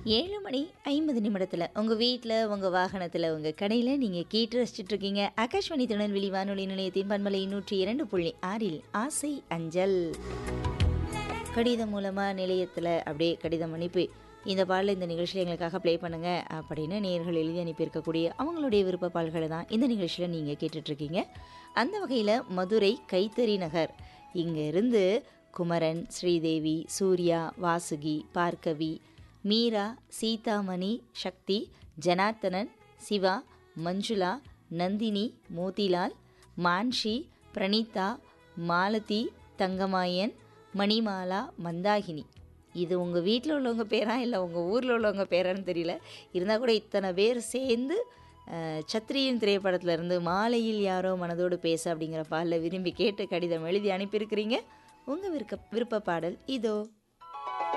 ஏழு மணி ஐம்பது நிமிடத்தில் உங்கள் வீட்டில் உங்கள் வாகனத்தில் உங்கள் கடையில் நீங்கள் கேட்டு ரசிச்சுட்டு இருக்கீங்க ஆகாஷ்வாணி திருநெல்வேலி வானொலி நிலையத்தின் பன்மலை நூற்றி இரண்டு புள்ளி ஆறில் ஆசை அஞ்சல் கடிதம் மூலமாக நிலையத்தில் அப்படியே கடிதம் அனுப்பி இந்த பாடல இந்த நிகழ்ச்சியில் எங்களுக்காக ப்ளே பண்ணுங்க அப்படின்னு நேர்கள் எழுதி அனுப்பியிருக்கக்கூடிய அவங்களுடைய விருப்ப பால்களை தான் இந்த நிகழ்ச்சியில் நீங்கள் கேட்டுட்ருக்கீங்க அந்த வகையில் மதுரை கைத்தறி நகர் இங்கே இருந்து குமரன் ஸ்ரீதேவி சூர்யா வாசுகி பார்க்கவி மீரா சீதாமணி சக்தி ஜனார்த்தனன் சிவா மஞ்சுளா நந்தினி மோதிலால் மான்ஷி பிரணீதா மாலதி தங்கமாயன் மணிமாலா மந்தாகினி இது உங்கள் வீட்டில் உள்ளவங்க பேரா இல்லை உங்கள் ஊரில் உள்ளவங்க பேரான்னு தெரியல இருந்தால் கூட இத்தனை பேர் சேர்ந்து அஹ், சத்ரியன் திரைப்படத்துல இருந்து மாலையில் யாரோ மனதோடு பேச அப்படிங்கிற பாடலை விரும்பி கேட்டு கடிதம் எழுதி அனுப்பியிருக்கிறீங்க உங்கள் விருப்ப விருப்ப பாடல் இதோ